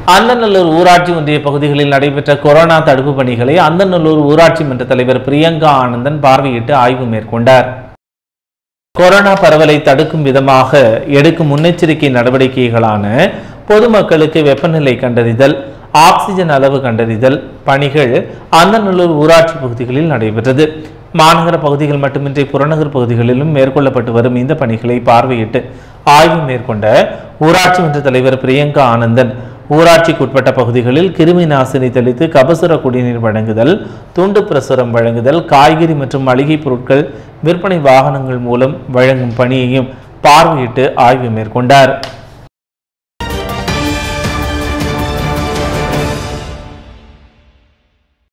அந்தநல்லூர் ஊராட்சி ஒன்றிய பகுதிகளில் நடைபெற்ற கொரோனா தடுப்பு பணிகளை அந்தநல்லூர் ஊராட்சி மன்ற தலைவர் பிரியங்கா ஆனந்தன் பார்வையிட்டு ஆய்வு மேற்கொண்டார் கொரோனா பரவலை தடுக்கும் விதமாக எடுக்கும் முன்னெச்சரிக்கை நடவடிக்கைகளான பொதுமக்களுக்கு வெப்பநிலை கண்டறிதல் ஆக்சிஜன் அளவு கண்டறிதல் பணிகள் அந்தநல்லூர் ஊராட்சி பகுதிகளில் நடைபெற்றது மாநகர பகுதிகள் மட்டுமின்றி புறநகர் பகுதிகளிலும் மேற்கொள்ளப்பட்டு வரும் இந்த பணிகளை பார்வையிட்டு ஆய்வு மேற்கொண்ட ஊராட்சி மன்ற தலைவர் பிரியங்கா ஆனந்தன் ஊராட்சிக்குட்பட்ட பகுதிகளில் கிருமி நாசினி தெளித்து கபசுர குடிநீர் வழங்குதல் துண்டு பிரசுரம் வழங்குதல் காய்கறி மற்றும் மளிகை பொருட்கள் விற்பனை வாகனங்கள் மூலம் வழங்கும் பணியையும் பார்வையிட்டு ஆய்வு மேற்கொண்டார்